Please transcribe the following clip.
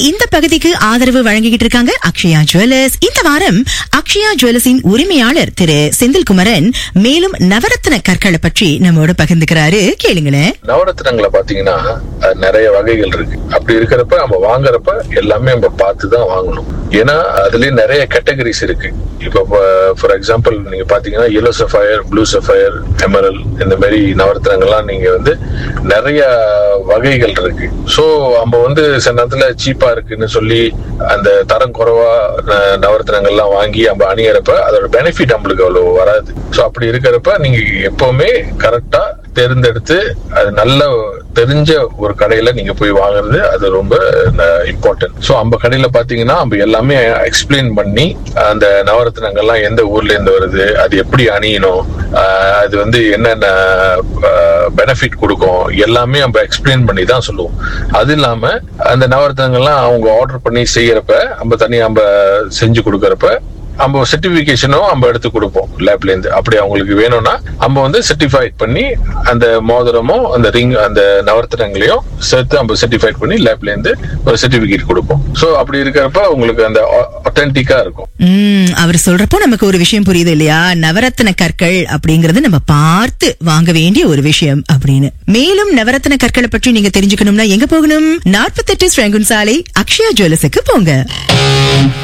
இந்த பகுதிக்கு ஆதரவு வழங்கிக்கிட்டு இருக்காங்க அக்ஷயா ஜுவல்லர்ஸ் இந்த வாரம் அக்ஷயா ஜுவல்லர்ஸின் உரிமையாளர் திரு செந்தில்குமரன் மேலும் நவரத்ன கற்களை பற்றி நம்மோட பகிர்ந்துக்கிறாரு கேளுங்களேன் நவரத்னங்களை பாத்தீங்கன்னா அது நிறைய வகைகள் இருக்கு அப்படி இருக்கிறப்ப நம்ம வாங்குறப்ப எல்லாமே நம்ம பார்த்து தான் வாங்கணும் ஏன்னா அதுலயே நிறைய கேட்டகரிஸ் இருக்கு இப்போ ஃபார் எக்ஸாம்பிள் நீங்க பாத்தீங்கன்னா yellow sapphire blue sapphire emerald இந்த மாதிரி நவரத்னங்கள்லாம் நீங்க வந்து நிறைய வகைகள் இருக்கு ஸோ நம்ம வந்து சில நேரத்துல சீப்பா இருக்குன்னு சொல்லி அந்த தரம் குறைவா ந- நவரத்னங்கள்லாம் வாங்கி நம்ம அணியறப்ப அதோட பெனிஃபிட் நம்மளுக்கு அவ்வளவு வராது ஸோ அப்படி இருக்கிறப்ப நீங்க எப்பவுமே கரெக்டா தேர்ந்தெடுத்து அது நல்ல தெரிஞ்ச ஒரு கடையில நீங்க போய் வாங்குறது அது ரொம்ப இம்பார்ட்டன்ட் ஸோ நம்ம கடையில பாத்தீங்கன்னா நம்ம எல்லாமே எக்ஸ்பிளைன் பண்ணி அந்த நவரத்னங்கள்லாம் எந்த ஊர்ல இருந்து வருது அது எப்படி அணியணும் ஆஹ் அது வந்து என்னென்ன பெனிஃபிட் கொடுக்கும் எல்லாமே நம்ம எக்ஸ்பிளைன் பண்ணி தான் சொல்லுவோம் அது இல்லாம அந்த நவரத்னங்கள்லாம் அவங்க ஆர்டர் பண்ணி செய்யறப்ப நம்ம தனியா நம்ம செஞ்சு கொடுக்கறப்ப நம்ம சர்டிபிகேஷனும் நம்ம எடுத்து கொடுப்போம் லேப்ல இருந்து அப்படி அவங்களுக்கு வேணும்னா நம்ம வந்து சர்டிஃபைட் பண்ணி அந்த மோதிரமும் அந்த ரிங் அந்த நவரத்னங்களையும் சேர்த்து நம்ம சர்டிஃபைட் பண்ணி லேப்ல இருந்து ஒரு சர்டிபிகேட் கொடுப்போம் சோ அப்படி இருக்கிறப்ப உங்களுக்கு அந்த ஒத்தன்டிக்கா இருக்கும் உம் அவர் சொல்றப்போ நமக்கு ஒரு விஷயம் புரியுது இல்லையா நவரத்ன கற்கள் அப்படிங்கறது நம்ம பார்த்து வாங்க வேண்டிய ஒரு விஷயம் அப்படின்னு மேலும் நவரத்ன கற்களை பற்றி நீங்க தெரிஞ்சுக்கணும்னா எங்க போகணும் நாற்பத்தெட்டு ஸ்ரேங்குன் சாலை அக்ஷயா ஜுவல்லர்ஸுக்கு போங்க